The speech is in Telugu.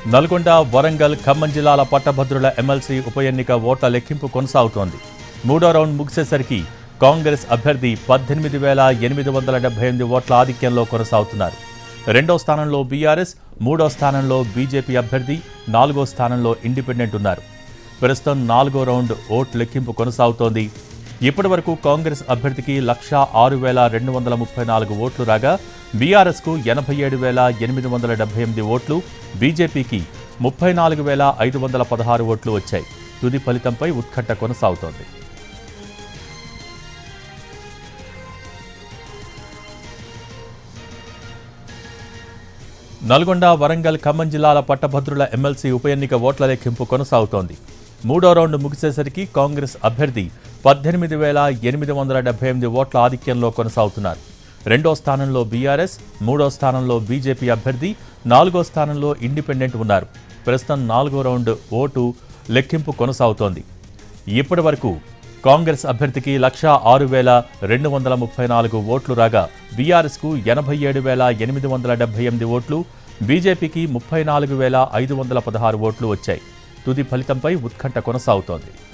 నల్గొండ వరంగల్ ఖమ్మం జిల్లాల పట్టభద్రుల ఎమ్మెల్సీ ఉప ఎన్నిక ఓట్ల లెక్కింపు కొనసాగుతోంది మూడో రౌండ్ ముగిసేసరికి కాంగ్రెస్ అభ్యర్థి పద్దెనిమిది వేల ఎనిమిది వందల డెబ్బై ఎనిమిది ఓట్ల ఆధిక్యంలో కొనసాగుతున్నారు రెండో స్థానంలో బీఆర్ఎస్ మూడో స్థానంలో బీజేపీ అభ్యర్థి నాలుగో స్థానంలో ఇండిపెండెంట్ ఉన్నారు ప్రస్తుతం నాలుగో రౌండ్ ఓట్ లెక్కింపు కొనసాగుతోంది ఇప్పటి వరకు కాంగ్రెస్ అభ్యర్థికి లక్ష ఆరు వేల రెండు వందల ముప్పై నాలుగు ఓట్లు రాగా బీఆర్ఎస్కు ఎనభై ఏడు వేల ఎనిమిది వందల డెబ్బై ఎనిమిది ఓట్లు బీజేపీకి ముప్పై నాలుగు వేల ఐదు వందల పదహారు ఓట్లు వచ్చాయి తుది ఫలితంపై ఉత్కంఠ కొనసాగుతోంది నల్గొండ వరంగల్ ఖమ్మం జిల్లాల పట్టభద్రుల ఎమ్మెల్సీ ఉప ఎన్నిక ఓట్ల లెక్కింపు కొనసాగుతోంది మూడో రౌండ్ ముగిసేసరికి కాంగ్రెస్ అభ్యర్థి పద్దెనిమిది వేల ఎనిమిది వందల డెబ్బై ఎనిమిది ఓట్ల ఆధిక్యంలో కొనసాగుతున్నారు రెండో స్థానంలో బీఆర్ఎస్ మూడో స్థానంలో బీజేపీ అభ్యర్థి నాలుగో స్థానంలో ఇండిపెండెంట్ ఉన్నారు ప్రస్తుతం నాలుగో రౌండ్ ఓటు లెక్కింపు కొనసాగుతోంది ఇప్పటి వరకు కాంగ్రెస్ అభ్యర్థికి లక్ష ఆరు వేల రెండు వందల ముప్పై నాలుగు ఓట్లు రాగా బీఆర్ఎస్కు ఎనభై ఏడు వేల ఎనిమిది వందల డెబ్బై ఎనిమిది ఓట్లు బీజేపీకి ముప్పై నాలుగు వేల ఐదు వందల పదహారు ఓట్లు వచ్చాయి తుది ఫలితంపై ఉత్కంఠ కొనసాగుతోంది